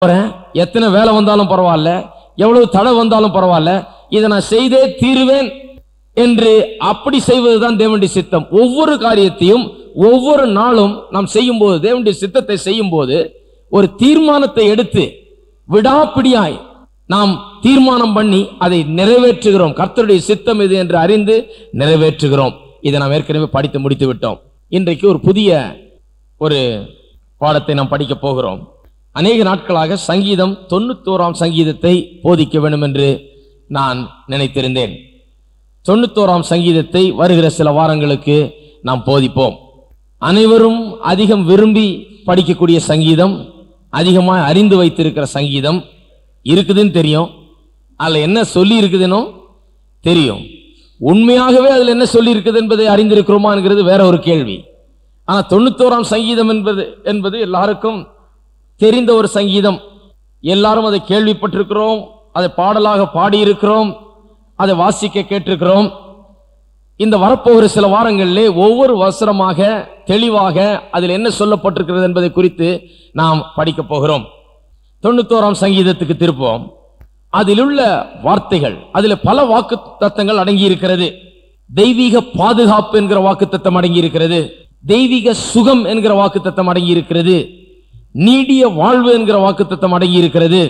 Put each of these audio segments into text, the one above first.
போறேன் எத்தனை வேலை வந்தாலும் பரவாயில்ல எவ்வளவு தடை வந்தாலும் பரவாயில்ல இதை நான் செய்தே தீருவேன் என்று அப்படி செய்வதுதான் தேவனுடைய சித்தம் ஒவ்வொரு காரியத்தையும் ஒவ்வொரு நாளும் நாம் செய்யும் போது தேவனுடைய சித்தத்தை செய்யும் போது ஒரு தீர்மானத்தை எடுத்து விடாப்பிடியாய் நாம் தீர்மானம் பண்ணி அதை நிறைவேற்றுகிறோம் கர்த்தருடைய சித்தம் இது என்று அறிந்து நிறைவேற்றுகிறோம் இதை நாம் ஏற்கனவே படித்து முடித்து விட்டோம் இன்றைக்கு ஒரு புதிய ஒரு பாடத்தை நாம் படிக்க போகிறோம் அநேக நாட்களாக சங்கீதம் தொண்ணூத்தோராம் சங்கீதத்தை போதிக்க வேண்டும் என்று நான் நினைத்திருந்தேன் தொண்ணூத்தோராம் சங்கீதத்தை வருகிற சில வாரங்களுக்கு நாம் போதிப்போம் அனைவரும் அதிகம் விரும்பி படிக்கக்கூடிய சங்கீதம் அதிகமாக அறிந்து வைத்திருக்கிற சங்கீதம் இருக்குதுன்னு தெரியும் அதில் என்ன சொல்லி இருக்குதுன்னு தெரியும் உண்மையாகவே அதில் என்ன சொல்லி இருக்குது என்பதை அறிந்திருக்கிறோமாங்கிறது வேற ஒரு கேள்வி ஆனால் தொண்ணூத்தோராம் சங்கீதம் என்பது என்பது எல்லாருக்கும் தெரிந்த ஒரு சங்கீதம் எல்லாரும் அதை கேள்விப்பட்டிருக்கிறோம் அதை பாடலாக பாடியிருக்கிறோம் அதை வாசிக்க கேட்டிருக்கிறோம் இந்த வரப்போகிற சில வாரங்களிலே ஒவ்வொரு வசனமாக தெளிவாக அதில் என்ன சொல்லப்பட்டிருக்கிறது என்பதை குறித்து நாம் படிக்க போகிறோம் தொண்ணூத்தோராம் சங்கீதத்துக்கு திருப்போம் அதில் உள்ள வார்த்தைகள் அதில் பல வாக்கு தத்தங்கள் அடங்கி இருக்கிறது தெய்வீக பாதுகாப்பு என்கிற வாக்கு தத்தம் அடங்கி இருக்கிறது தெய்வீக சுகம் என்கிற வாக்கு தத்தம் அடங்கி இருக்கிறது நீடிய வாழ்வு என்கிற வாக்கு தத்தம் அடங்கி இருக்கிறது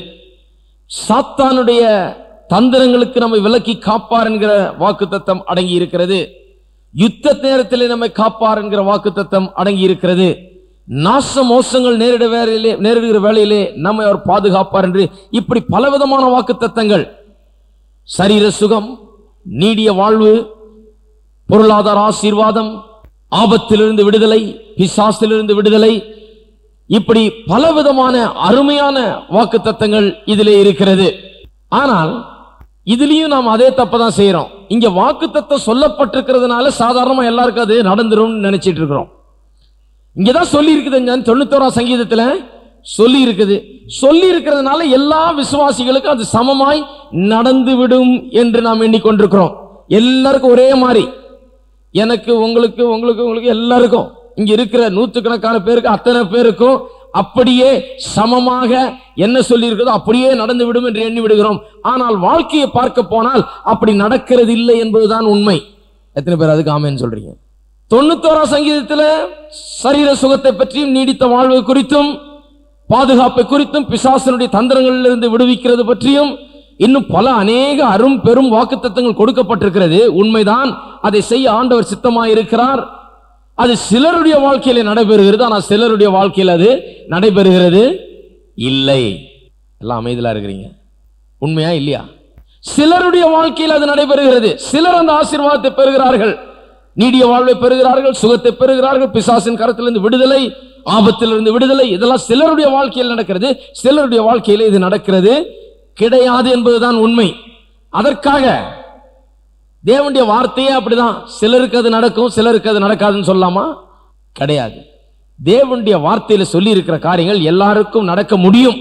சாத்தானுடைய தந்திரங்களுக்கு நம்மை விலக்கி காப்பார் என்கிற வாக்கு தத்தம் அடங்கி இருக்கிறது யுத்த நேரத்திலே நம்மை காப்பார் என்கிற வாக்கு தத்தம் அடங்கி இருக்கிறது நாச மோசங்கள் நேரிட வேலையிலே நேரிடுகிற வேலையிலே நம்மை அவர் பாதுகாப்பார் என்று இப்படி பலவிதமான வாக்கு தத்தங்கள் சரீர சுகம் நீடிய வாழ்வு பொருளாதார ஆசீர்வாதம் ஆபத்திலிருந்து விடுதலை பிசாசிலிருந்து விடுதலை இப்படி பலவிதமான அருமையான வாக்கு தத்தங்கள் இதிலே இருக்கிறது ஆனால் இதுலயும் நாம் அதே தப்பை தான் செய்யறோம் இங்க வாக்கு தத்தம் சொல்லப்பட்டிருக்கிறதுனால சாதாரணமா எல்லாருக்கும் அது நடந்துரும் நினைச்சிட்டு இருக்கிறோம் இங்கதான் சொல்லி இருக்குது தொண்ணூத்தோராம் சங்கீதத்துல சொல்லி இருக்குது சொல்லி இருக்கிறதுனால எல்லா விசுவாசிகளுக்கும் அது சமமாய் நடந்து விடும் என்று நாம் எண்ணிக்கொண்டிருக்கிறோம் எல்லாருக்கும் ஒரே மாதிரி எனக்கு உங்களுக்கு உங்களுக்கு உங்களுக்கு எல்லாருக்கும் இங்க இருக்கிற நூற்றுக்கணக்கான பேருக்கு அத்தனை பேருக்கும் அப்படியே சமமாக என்ன சொல்லி இருக்குதோ அப்படியே நடந்து விடும் என்று எண்ணி விடுகிறோம் ஆனால் வாழ்க்கையை பார்க்க போனால் அப்படி நடக்கிறது இல்லை என்பதுதான் உண்மை எத்தனை பேர் அதுக்கு ஆமேன்னு சொல்றீங்க தொண்ணூத்தோராம் சங்கீதத்தில் சரீர சுகத்தை பற்றியும் நீடித்த வாழ்வு குறித்தும் பாதுகாப்பை குறித்தும் பிசாசனுடைய தந்திரங்களிலிருந்து விடுவிக்கிறது பற்றியும் இன்னும் பல அநேக அரும் பெரும் வாக்குத்தத்தங்கள் கொடுக்கப்பட்டிருக்கிறது உண்மைதான் அதை செய்ய ஆண்டவர் சித்தமாயிருக்கிறார் அது சிலருடைய வாழ்க்கையில நடைபெறுகிறது ஆனால் சிலருடைய வாழ்க்கையில் அது நடைபெறுகிறது இல்லை எல்லாம் அமைதலா இருக்கிறீங்க உண்மையா இல்லையா சிலருடைய வாழ்க்கையில் அது நடைபெறுகிறது சிலர் அந்த ஆசீர்வாதத்தை பெறுகிறார்கள் நீடிய வாழ்வை பெறுகிறார்கள் சுகத்தை பெறுகிறார்கள் பிசாசின் கரத்திலிருந்து விடுதலை ஆபத்திலிருந்து விடுதலை இதெல்லாம் சிலருடைய வாழ்க்கையில் நடக்கிறது சிலருடைய வாழ்க்கையில் இது நடக்கிறது கிடையாது என்பதுதான் உண்மை அதற்காக தேவனுடைய வார்த்தையே அப்படிதான் சிலருக்கு அது நடக்கும் சிலருக்கு அது நடக்காதுன்னு சொல்லலாமா கிடையாது தேவனுடைய வார்த்தையில சொல்லி இருக்கிற காரியங்கள் எல்லாருக்கும் நடக்க முடியும்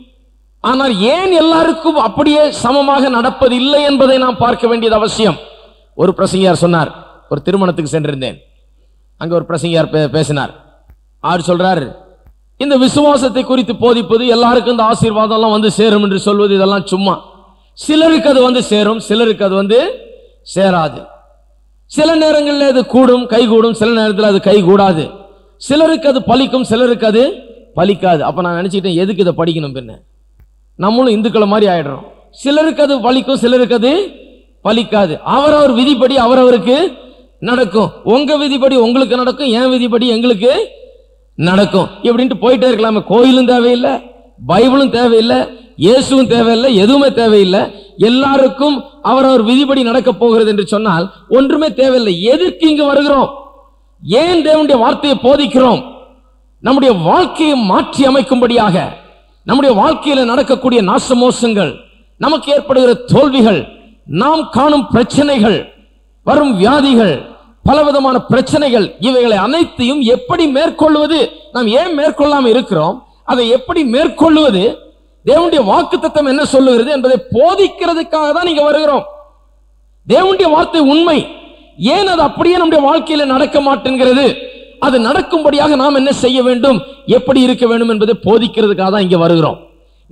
ஆனால் ஏன் எல்லாருக்கும் அப்படியே சமமாக நடப்பது இல்லை என்பதை நாம் பார்க்க வேண்டியது அவசியம் ஒரு பிரசங்கியார் சொன்னார் ஒரு திருமணத்துக்கு சென்றிருந்தேன் அங்க ஒரு பிரசங்கியார் பே- பேசினார் அவர் சொல்றார் இந்த விசுவாசத்தை குறித்து போதிப்பது எல்லாருக்கும் இந்த ஆசீர்வாதம் எல்லாம் வந்து சேரும் என்று சொல்வது இதெல்லாம் சும்மா சிலருக்கு அது வந்து சேரும் சிலருக்கு அது வந்து சேராது சில நேரங்களில் அது கூடும் கை கூடும் சில நேரத்தில் அது கை கூடாது சிலருக்கு அது பலிக்கும் சிலருக்கு அது பலிக்காது அப்ப நான் நினைச்சிட்டேன் எதுக்கு இதை படிக்கணும் பின்ன நம்மளும் இந்துக்களை மாதிரி ஆயிடுறோம் சிலருக்கு அது பலிக்கும் சிலருக்கு அது பலிக்காது அவரவர் விதிப்படி அவரவருக்கு நடக்கும் உங்க விதிப்படி உங்களுக்கு நடக்கும் என் விதிப்படி எங்களுக்கு நடக்கும் இப்படின்ட்டு போயிட்டே இருக்கலாமே கோயிலும் தேவையில்லை பைபிளும் தேவையில்லை இயேசுவும் தேவையில்லை எதுவுமே தேவையில்லை எல்லாருக்கும் அவரவர் விதிப்படி நடக்க போகிறது என்று சொன்னால் ஒன்றுமே தேவையில்லை எதற்கு இங்கு வருகிறோம் ஏன் தேவனுடைய வார்த்தையை போதிக்கிறோம் நம்முடைய வாழ்க்கையை மாற்றி அமைக்கும்படியாக நம்முடைய வாழ்க்கையில நடக்கக்கூடிய நாசமோசங்கள் நமக்கு ஏற்படுகிற தோல்விகள் நாம் காணும் பிரச்சனைகள் வரும் வியாதிகள் பலவிதமான பிரச்சனைகள் இவைகளை அனைத்தையும் எப்படி மேற்கொள்வது நாம் ஏன் மேற்கொள்ளாம இருக்கிறோம் அதை எப்படி மேற்கொள்வது தேவனுடைய வாக்குத்தத்தம் என்ன சொல்லுகிறது என்பதை போதிக்கிறதுக்காக தான் நீங்க வருகிறோம் தேவனுடைய வார்த்தை உண்மை ஏன் அது அப்படியே நம்முடைய வாழ்க்கையில நடக்க மாட்டேங்கிறது அது நடக்கும்படியாக நாம் என்ன செய்ய வேண்டும் எப்படி இருக்க வேண்டும் என்பதை போதிக்கிறதுக்காக தான் இங்க வருகிறோம்